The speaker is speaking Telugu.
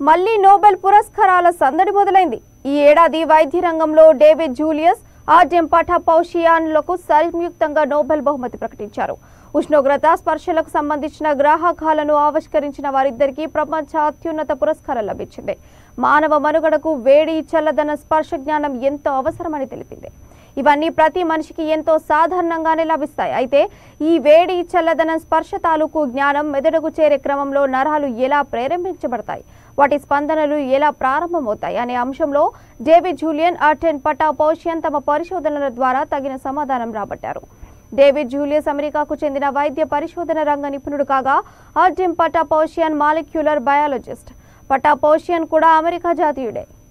మళ్లీ నోబెల్ పురస్కారాల సందడి మొదలైంది ఈ ఏడాది వైద్య రంగంలో డేవిడ్ జూలియస్ ఆర్డెం పఠాపౌషియాన్లకు సంయుక్తంగా నోబెల్ బహుమతి ప్రకటించారు ఉష్ణోగ్రత స్పర్శలకు సంబంధించిన గ్రాహకాలను ఆవిష్కరించిన వారిద్దరికీ ప్రపంచ అత్యున్నత పురస్కారం లభించింది మానవ మనుగడకు వేడి చల్లదన స్పర్శ జ్ఞానం ఎంతో అవసరమని తెలిపింది ఇవన్నీ ప్రతి మనిషికి ఎంతో సాధారణంగానే లభిస్తాయి అయితే ఈ వేడి చల్లదనం స్పర్శ తాలూకు జ్ఞానం మెదడుకు చేరే క్రమంలో నరాలు ఎలా ప్రేరేపించబడతాయి వాటి స్పందనలు ఎలా ప్రారంభమవుతాయి అనే అంశంలో డేవిడ్ జూలియన్ ఆర్టెన్ పటాపోషియన్ తమ పరిశోధనల ద్వారా తగిన సమాధానం రాబట్టారు డేవిడ్ జూలియస్ అమెరికాకు చెందిన వైద్య పరిశోధన రంగ నిపుణుడు కాగా ఆర్జెం పటాపోషియన్ మాలిక్యులర్ బయాలజిస్ట్ పటాపోషియన్ కూడా అమెరికా జాతీయుడే